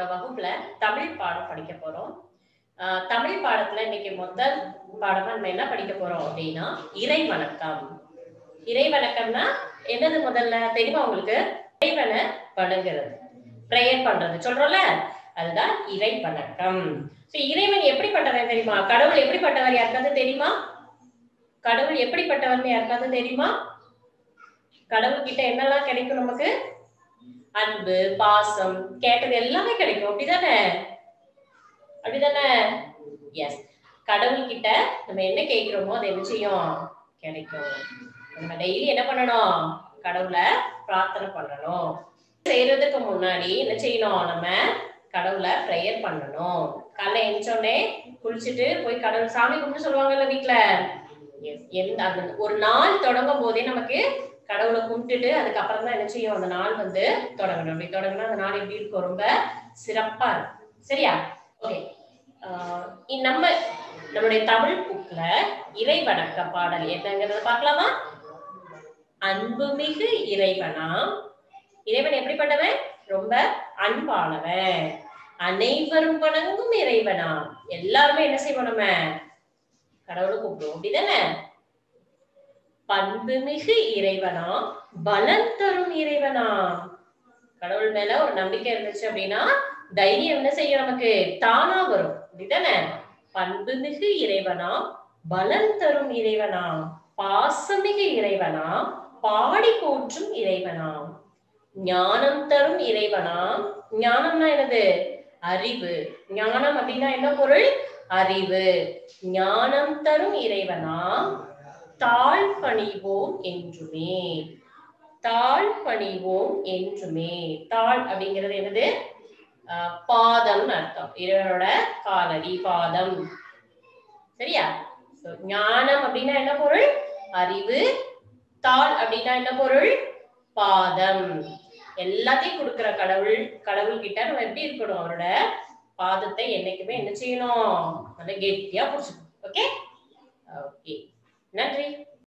நம்மளோட வகுப்புல தமிழ் பாடம் படிக்க போறோம் ஆஹ் தமிழ் பாடத்துல இன்னைக்கு முதல் பாடமா நம்ம என்ன படிக்க போறோம் அப்படின்னா இறை வணக்கம் இறை வணக்கம்னா என்னது முதல்ல தெரியுமா உங்களுக்கு இறைவனை வணங்குறது ப்ரேயர் பண்றது சொல்றோம்ல அதுதான் இறை வணக்கம் So, இறைவன் எப்படிப்பட்டவன் தெரியுமா கடவுள் எப்படிப்பட்டவர் யாருக்காவது தெரியுமா கடவுள் எப்படிப்பட்டவர்னு யாருக்காவது தெரியுமா கடவுள் கிட்ட என்னெல்லாம் கிடைக்கும் நமக்கு அன்பு பாசம் கேட்டது எல்லாமே கிடைக்கும் அப்படிதானே அப்படிதானே எஸ் கடவுள் கிட்ட நம்ம என்ன கேட்கிறோமோ அதை என்ன செய்யும் கிடைக்கும் நம்ம டெய்லி என்ன பண்ணணும் கடவுளை பிரார்த்தனை பண்ணணும் செய்யறதுக்கு முன்னாடி என்ன செய்யணும் நம்ம கடவுளை ப்ரேயர் பண்ணணும் காலைல எழுந்தோடனே குளிச்சுட்டு போய் கடவுள் சாமி கும்பிட்டு சொல்லுவாங்கல்ல வீட்டுல Yes, எந்த அந்த ஒரு நாள் தொடங்கும் போதே நமக்கு கடவுளை கும்பிட்டுட்டு அதுக்கப்புறம் தான் என்ன செய்யும் அந்த நாள் வந்து தொடங்கணும் அப்படி தொடங்கினா அந்த நாள் எப்படி இருக்கும் ரொம்ப சிறப்பா இருக்கும் சரியா ஓகே நம்ம நம்மளுடைய தமிழ் புக்ல இறை வணக்க பாடல் என்னங்கிறத பார்க்கலாமா அன்புமிகு இறைவனா இறைவன் எப்படிப்பட்டவன் ரொம்ப அன்பானவன் அனைவரும் வணங்கும் இறைவனா எல்லாருமே என்ன செய்வோம் நம்ம கடவுளை கூப்பிடுவோம் அப்படிதானே பண்புமிகு இறைவனா பலம் தரும் இறைவனா கடவுள் மேல ஒரு நம்பிக்கை இருந்துச்சு அப்படின்னா தைரியம் என்ன செய்யும் நமக்கு தானா வரும் அப்படிதானே பண்புமிகு இறைவனா பலம் தரும் இறைவனா பாசமிகு இறைவனா பாடி போற்றும் இறைவனா ஞானம் தரும் இறைவனா ஞானம்னா என்னது அறிவு ஞானம் அப்படின்னா என்ன பொருள் அறிவு ஞானம் தரும் இறைவனா தாழ் பணிவோம் என்றுமே தாழ் பணிவோம் என்றுமே தாழ் அப்படிங்கிறது என்னது ஆஹ் பாதம்னு அர்த்தம் இறைவனோட காலடி பாதம் சரியா So, ஞானம் அப்படின்னா என்ன பொருள் அறிவு தாள் அப்படின்னா என்ன பொருள் பாதம் எல்லாத்தையும் கொடுக்கிற கடவுள் கடவுள் கிட்ட நம்ம எப்படி இருக்கணும் அவரோட பாதத்தை என்னைக்குமே என்ன செய்யணும் நல்லா கெட்டியா புடிச்சுக்கணும் ஓகே ஓகே நன்றி